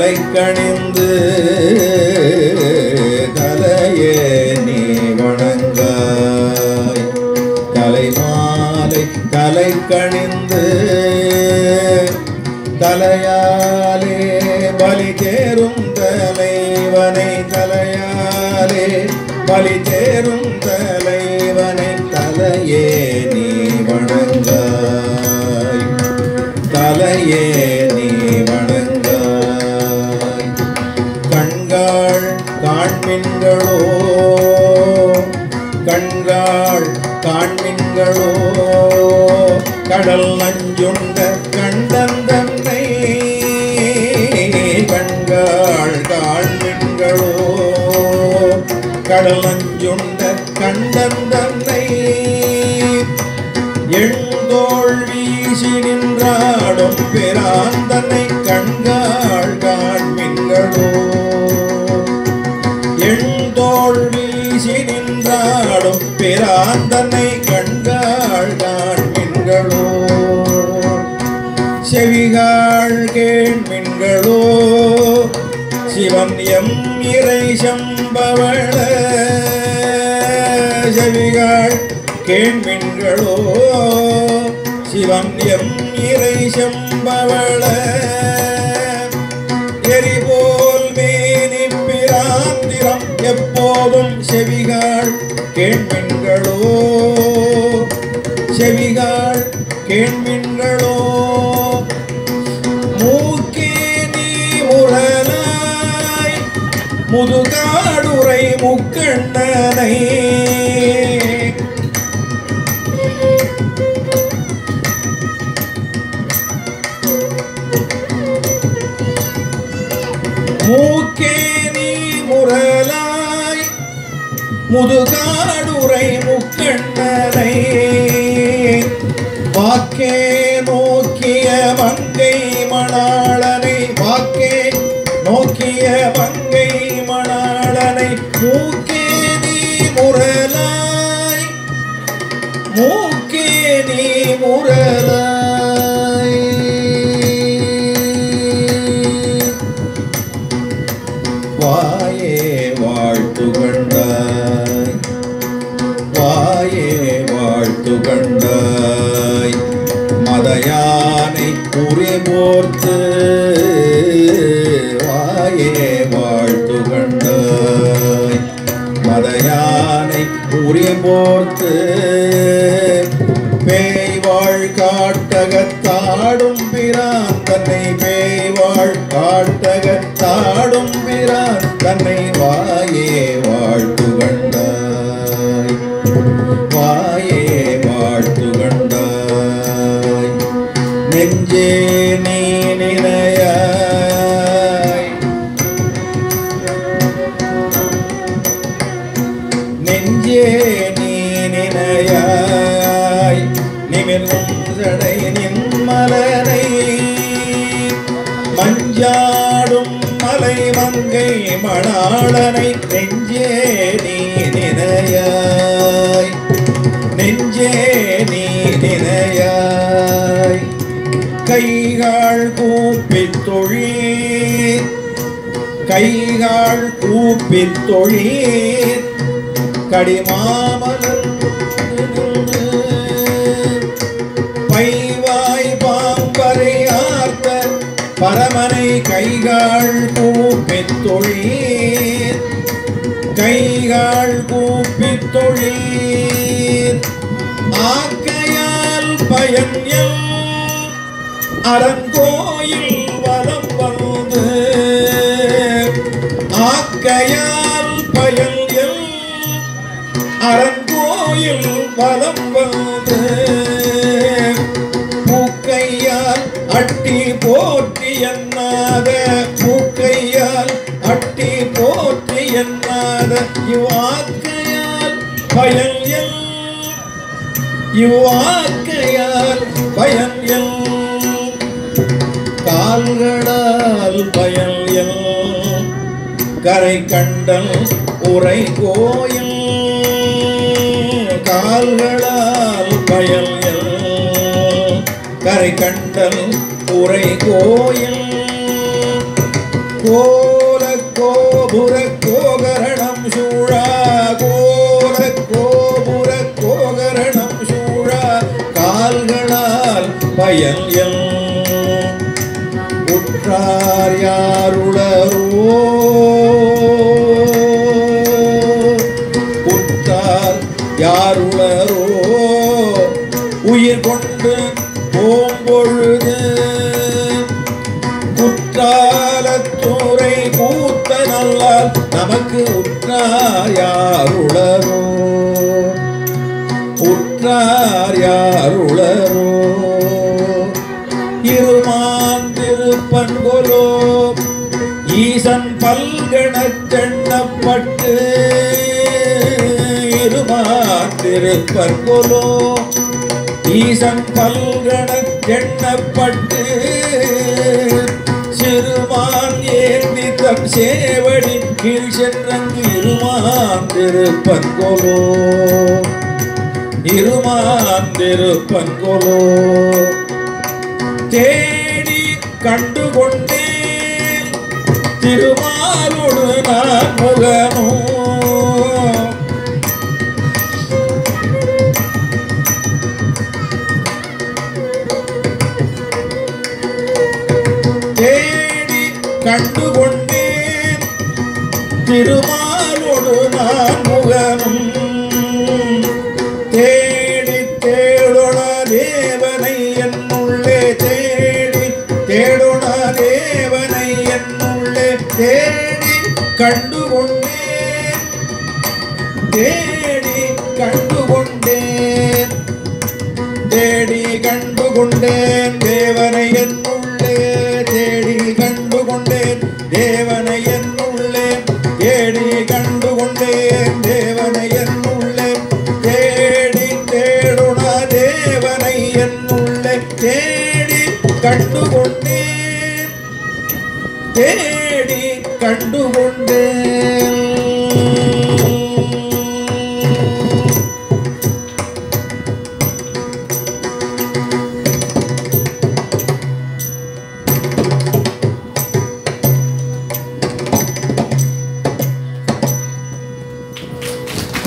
தலை கணிந்து தலையே நீ வணங்காய் தலை மாலை தலை கணிந்து தலையாலே பலி தேரும் தலைவனை தலையாலே பலி தேரும் தலைவனை தலையே நீ வணங்காய் தலையே நீ வணங்காய் கண்காள் காண்மின்களோ கண்காள் காண்மின்களோ கடல் நஞ்சுண்ட கண்டன் தன்னை கண்காள் காண்மின்களோ கடல் நஞ்சுண்ட கண்டன் தன்னை எண்தோள் வீசி நின்றாடும் பிராந்தனை கண்காள் காண்மின்களோ எண்தோள் வீசி நின்றாடும் பிராந்தனை கண்காள் காண்மின்களோ செவிகாள் கேண்மின்களோ சிவன் எம் இறை சம்பவள செவிகாள் கேண்மின்களோ சிவன் எம் இறை செம்பவள எரிபோல் மேனி பிராந்திரம் எப்போதும் செவிகாள் கேண்மின்களோ செவிகாள் கேண்மின்களோ மூக்கே நீ முரலாய் முதுகாடுரை முக்கண்ணனை மூக்கே நீ முரலாய் முதுகாடுரை முக்கண்ணனை வாக்கே நோக்கிய மங்கை மணாளனை வாக்கே நோக்கிய மங்கை மணாளனை மூக்கே நீ முரலாய் மூக்கே நீ முரலாய் வாயே வாழ்த்து கண்டாய் வாயே வாழ்த்து கண்டாய் மதயானை குறி போர்த்து வாயே வாழ்த்து கண்டாய் மதயானை குறி போர்த்து பேய்வாழ் காட்டகத்தாடும் பிரான் தன்னை பேய்வாழ் காட்டகத்தாடும் பிரான் தன்னை வாயே வாழ்த்து கண்டாய் வாயே வாழ்த்து கண்டாய் நெஞ்சே நீ நினையாய் நெஞ்சே நீ நினையாய் நிமிர்ந்தும் சடை நின்மலனை மஞ்சாடும் மலை மங்கை மணாளனை நெஞ்சே நீ நினையாய் நெஞ்சே நீ நினையாய் கைகால் கூப்பித் தொழீர் கைகால் கூப்பித் தொழீர் கடிமாமலர் பைவாய் பாம்பரை ஆர்த்த பரமனை கைகால் கூப்பித் தொழீர் கைகால் கூப்பித் தொழீர் ஆக்கையால் பயன் எல் அரங்கோயில் வலம் வந்து ஆக்கையால் பயன் எல் அரங்கோயில் வலம் வந்து பூக்கையால் அட்டி போற்றி என்னாத பூக்கையால் அட்டி போற்றி என்னாத இவ்வாக்கையால் பயன் எல் இவ்வாக்கையால் பயன் எல் கால்களால் பயன் எல் கரை கண்டல் உரை கோயில் கால்களால் பயல் எல் கரை கண்டல் உரை கோயில் கோல கோபுர கோகரணம் சூழா கோல கோபுர கோகரணம் சூழா கால்களால் பயன் எல் உற்றார் யாருளரோ உற்றார் யாருளரோ உயிர் கொண்டு போம்பொழுது குற்றாலத்துறை கூத்த நல்லால் நமக்கு உற்றார் யாருளரோ உற்றார் யாருளரோ இருமாந்திருப்பன்கொலோ ஈசன் பல்கணத்தெண்ணப்பட்டு இருமாந்திருப்பன்கொலோ ஈசன் பல்கண எண்ணப்பட்டு சிறுமான் ஏந்தி தம் சேவடி கீழ் சென்றங்கு இருமான் திருப்பன்கொலோ இருமான் திருப்பன்கொலோ தேடி கண்டுகொண்டேன் திருமாலோடு நான் முகமோ தேடி கண்டுகொண்டேன் திருமாலோடு நான் முகமும் தேடி தேடொண தேவனை என்னுள்ளே தேடி தேடொண தேவனை என்னுள்ளே தேடி கண்டுகொண்டேன் தேடி கண்டுகொண்டேன் தேடி கண்டுகொண்டேன் தேவனை என்னுள்ளே தேடி கண்டுகொண்டேன் தேவனை என்னுள்ளே தேடி கண்டுகொண்டேன் தேவனை என்னுள்ளே தேடி தேடுண தேவனை என்னுள்ளே தேடி கண்டுகொண்டேன் தேடி கண்டுகொண்டேன்